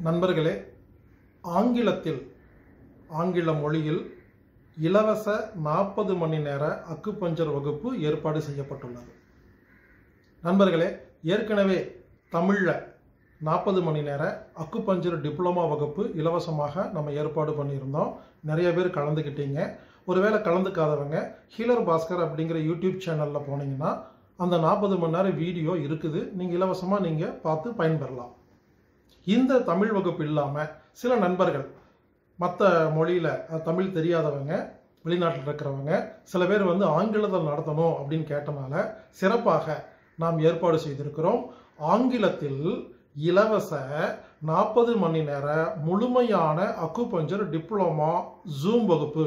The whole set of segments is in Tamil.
நண்பர்களே ஆங்கிலத்தில் ஆங்கில மொழியில் இலவச நாற்பது மணி நேர அக்குபஞ்சர் வகுப்பு ஏற்பாடு செய்யப்பட்டுள்ளது நண்பர்களே ஏற்கனவே தமிழில் நாற்பது மணி நேர அக்குபஞ்சர் டிப்ளமா வகுப்பு இலவசமாக நம்ம ஏற்பாடு பண்ணியிருந்தோம் நிறைய பேர் கலந்துக்கிட்டீங்க ஒருவேளை கலந்துக்காதவங்க ஹீலர் பாஸ்கர் அப்படிங்கிற யூடியூப் சேனலில் போனீங்கன்னா அந்த நாற்பது மணி நேரம் வீடியோ இருக்குது நீங்கள் இலவசமாக நீங்கள் பார்த்து பயன்பெறலாம் இந்த தமிழ் வகுப்பு இல்லாமல் சில நண்பர்கள் மற்ற மொழியில் தமிழ் தெரியாதவங்க வெளிநாட்டில் இருக்கிறவங்க சில பேர் வந்து ஆங்கிலத்தில் நடத்தணும் அப்படின்னு கேட்டனால சிறப்பாக நாம் ஏற்பாடு செய்திருக்கிறோம் ஆங்கிலத்தில் இலவச நாற்பது மணி நேர முழுமையான அக்குபஞ்சர் டிப்ளமா ஜூம் வகுப்பு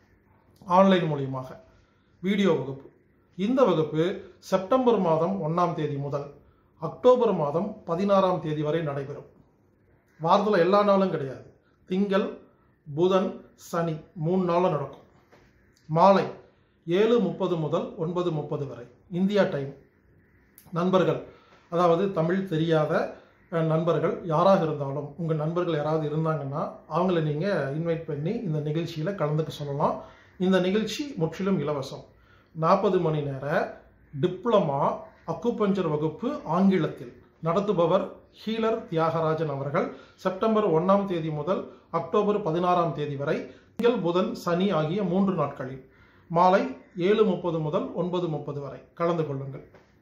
ஆன்லைன் மூலியமாக வீடியோ வகுப்பு இந்த வகுப்பு செப்டம்பர் மாதம் ஒன்றாம் தேதி முதல் அக்டோபர் மாதம் பதினாறாம் தேதி வரை நடைபெறும் வாரத்தில் எல்லா நாளும் கிடையாது திங்கள் புதன் சனி மூணு நாளும் நடக்கும் மாலை ஏழு முப்பது முதல் ஒன்பது முப்பது வரை இந்தியா டைம் நண்பர்கள் அதாவது தமிழ் தெரியாத அஹ், நண்பர்கள் யாராக இருந்தாலும் உங்கள் நண்பர்கள் யாராவது இருந்தாங்கன்னா அவங்கள நீங்கள் இன்வைட் பண்ணி இந்த நிகழ்ச்சியில் கலந்துக்க சொல்லலாம் இந்த நிகழ்ச்சி முற்றிலும் இலவசம் நாற்பது மணி நேர டிப்ளமா அக்குபஞ்சர் வகுப்பு ஆங்கிலத்தில் நடத்துபவர் ஹீலர் தியாகராஜன் அவர்கள் செப்டம்பர் ஒன்றாம் தேதி முதல் அக்டோபர் பதினாறாம் தேதி வரை திங்கள் புதன் சனி ஆகிய மூன்று நாட்களில் மாலை ஏழு முப்பது முதல் ஒன்பது முப்பது வரை கலந்து கொள்ளுங்கள்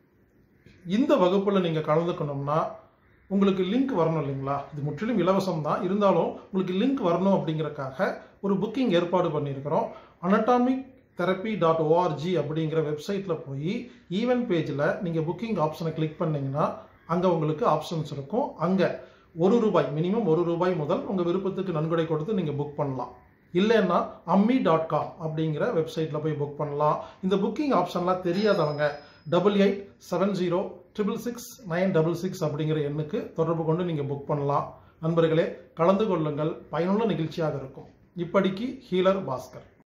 இந்த வகுப்பில் நீங்கள் கலந்துக்கணும்னா உங்களுக்கு லிங்க் வரணும் இல்லைங்களா இது முற்றிலும் இலவசம் தான் இருந்தாலும் உங்களுக்கு லிங்க் வரணும் அப்படிங்கறக்காக ஒரு புக்கிங் ஏற்பாடு பண்ணியிருக்கிறோம் அனட்டாமிக் தெரப்பி டாட் ஓஆர்ஜி அப்படிங்கிற வெப்சைட்டில் போய் ஈவென்ட் பேஜில் நீங்கள் புக்கிங் ஆப்ஷனை கிளிக் பண்ணீங்கன்னா அங்கே உங்களுக்கு ஆப்ஷன்ஸ் இருக்கும் அங்கே ஒரு ரூபாய் மினிமம் ஒரு ரூபாய் முதல் உங்கள் விருப்பத்துக்கு நன்கொடை கொடுத்து நீங்கள் புக் பண்ணலாம் இல்லைன்னா அம்மி டாட் காம் அப்படிங்கிற வெப்சைட்டில் போய் புக் பண்ணலாம் இந்த புக்கிங் ஆப்ஷன்லாம் தெரியாதவங்க double eight seven zero triple six nine double six அப்படிங்கிற எண்ணுக்கு தொடர்பு கொண்டு நீங்கள் புக் பண்ணலாம் நண்பர்களே கலந்து கொள்ளுங்கள் பயனுள்ள நிகழ்ச்சியாக இருக்கும் இப்படிக்கு ஹீலர் பாஸ்கர்